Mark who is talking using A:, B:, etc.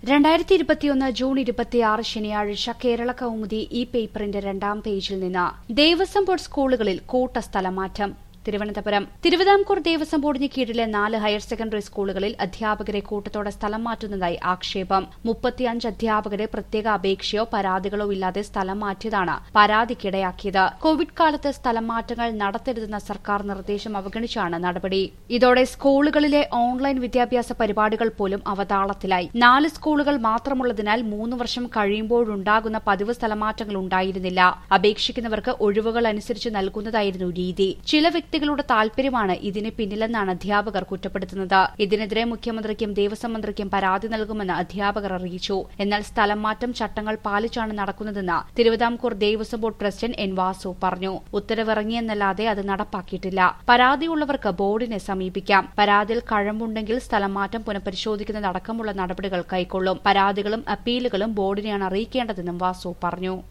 A: രണ്ടായിരത്തി ഇരുപത്തിയൊന്ന് ജൂൺ ഇരുപത്തിയാറ് ശനിയാഴ്ച കേരള കൗമുദി ഈ പേപ്പറിന്റെ രണ്ടാം പേജിൽ നിന്ന് ദേവസ്വം ബോർഡ് സ്കൂളുകളിൽ കൂട്ട സ്ഥലമാറ്റം തിരുവനന്തപുരം തിരുവിതാംകൂർ ദേവസ്വം ബോർഡിന് കീഴിലെ നാല് ഹയർ സെക്കൻഡറി സ്കൂളുകളിൽ അധ്യാപകരെ കൂട്ടത്തോടെ സ്ഥലം മാറ്റുന്നതായി ആക്ഷേപം മുപ്പത്തിയഞ്ച് അധ്യാപകരെ പ്രത്യേക അപേക്ഷയോ പരാതികളോ ഇല്ലാതെ സ്ഥലം മാറ്റിയതാണ് പരാതിക്കിടയാക്കിയത് കോവിഡ് കാലത്ത് സ്ഥലം മാറ്റങ്ങൾ നടത്തരുതെന്ന സർക്കാർ നിർദ്ദേശം അവഗണിച്ചാണ് നടപടി ഇതോടെ സ്കൂളുകളിലെ ഓൺലൈൻ വിദ്യാഭ്യാസ പരിപാടികൾ പോലും അവതാളത്തിലായി നാല് സ്കൂളുകൾ മാത്രമുള്ളതിനാൽ മൂന്ന് വർഷം കഴിയുമ്പോഴുണ്ടാകുന്ന പതിവ് സ്ഥലമാറ്റങ്ങൾ ഉണ്ടായിരുന്നില്ല അപേക്ഷിക്കുന്നവർക്ക് ഒഴിവുകൾ അനുസരിച്ച് നൽകുന്നതായിരുന്നു രീതി ചില വ്യക്തികളുടെ താൽപര്യമാണ് ഇതിന് പിന്നിലെന്നാണ് അധ്യാപകർ കുറ്റപ്പെടുത്തുന്നത് ഇതിനെതിരെ മുഖ്യമന്ത്രിക്കും ദേവസ്വം മന്ത്രിക്കും പരാതി നൽകുമെന്ന് അധ്യാപകർ അറിയിച്ചു എന്നാൽ സ്ഥലം മാറ്റം ചട്ടങ്ങൾ പാലിച്ചാണ് നടക്കുന്നതെന്ന് Thiruvithamkoor Devaswom board president N Vasu പറഞ്ഞു ഉത്തരവിറങ്ങിയെന്നല്ലാതെ അത് നടപ്പാക്കിയിട്ടില്ല പരാതിയുള്ളവർക്ക് ബോർഡിനെ സമീപിക്കാം പരാതിയിൽ കഴമ്പുണ്ടെങ്കിൽ സ്ഥലം മാറ്റം പുനഃപരിശോധിക്കുന്നതടക്കമുള്ള നടപടികൾ കൈക്കൊള്ളും പരാതികളും അപ്പീലുകളും ബോർഡിനെയാണ് അറിയിക്കേണ്ടതെന്നും വാസു പറഞ്ഞു